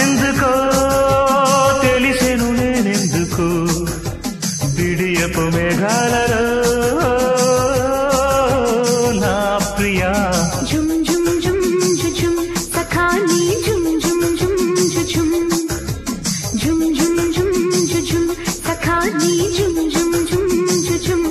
వానెందుకో తెలిసెను నేనెందుకు బిడియపు మేఘాలలో నా ప్రియా జుమ్ జుమ్ జుమ్ జు జుమ్ సఖాని జుమ్ జుమ్ జుమ్ జు జుమ్ జుమ్ జుమ్ జుమ్ జు జుమ్ సఖాని జుమ్ జుమ్ జుమ్ జు జుమ్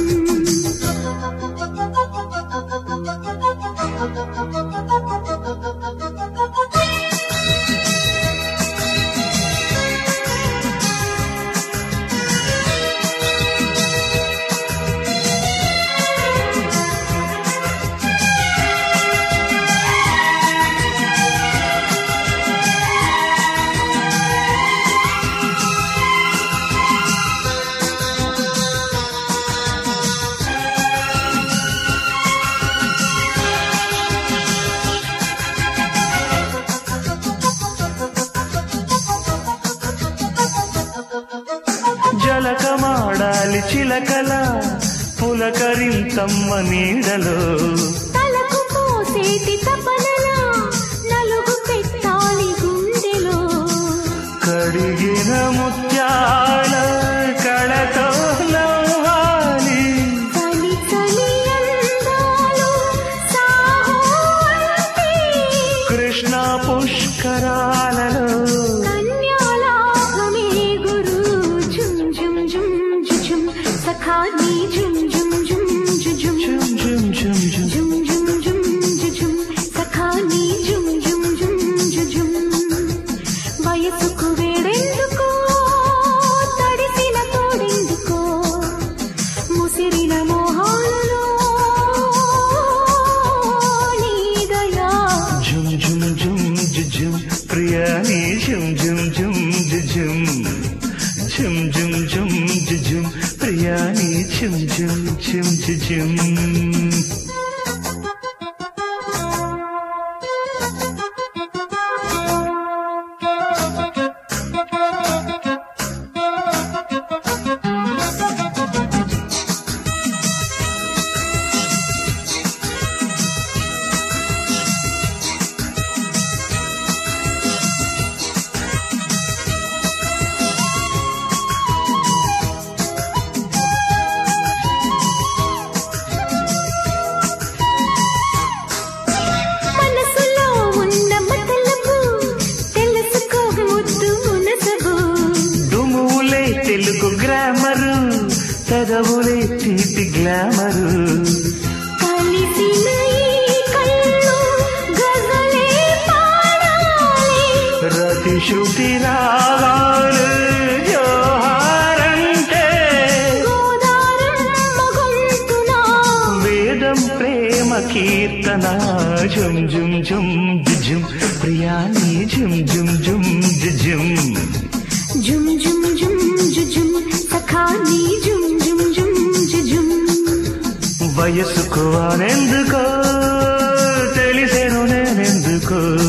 జలకమాడాలి చిలకల పులకరింతమ్మ నీడలో తలకు పోసేటి తపనలా నలుగు పెట్టాలి గుండెలో కడిగిన ముత్యాల కళతో నవ్వాలి చలి చలి అందాలు సాహో అంటే కృష్ణ పుష్కరాలలో కన్యాలాభమే గురు జుమ్ జుమ్ జుమ్ జు జుమ్ సఖాని జుమ్ జుమ్ జుమ్ జు జుమ్ జుమ్ జుమ్ జుమ్ జుమ్ జుమ్ జుమ్ జుమ్ జు జుమ్ సఖాని జుమ్ జుమ్ జుమ్ జు జుమ్ వయసుకు వేడెందుకో తడిసిన తోడెందుకో ముసిరిన మోహాలలో నీదయా జుమ్ జుమ్ జుమ్ జు జుమ్ ప్రియాని జుమ్ జుమ్ జుమ్ జు జుమ్ జుమ్ జుమ్ జుమ్ జు జుమ్ ప్రియాని జుమ్ జుమ్ జుమ్ జు జుమ్ మనసులో ఉన్న మతలబు తెలుసుకోగ ముద్దు మునసబు డుములే తెలుగు గ్రామరు పెదవులే తీపి గ్లామరు కలిసిన ఈ కళ్ళు గజలే పాడాలి రతి శృతి రాగాలు జోహారంటే గోదారమ్మ గొంతున వేదం ప్రేమ కీర్తన జుమ్ జుమ్ జుమ్ జుమ్ ప్రియాని జుమ్ జుమ్ జుమ్ జుమ్ జుమ్ జుమ్ జుమ్ జు జుమ్ సఖాని జుమ్ జుమ్ జుమ్ జు జుమ్ వయసుకు వానెందుకో తెలిసెను నేనెందుకో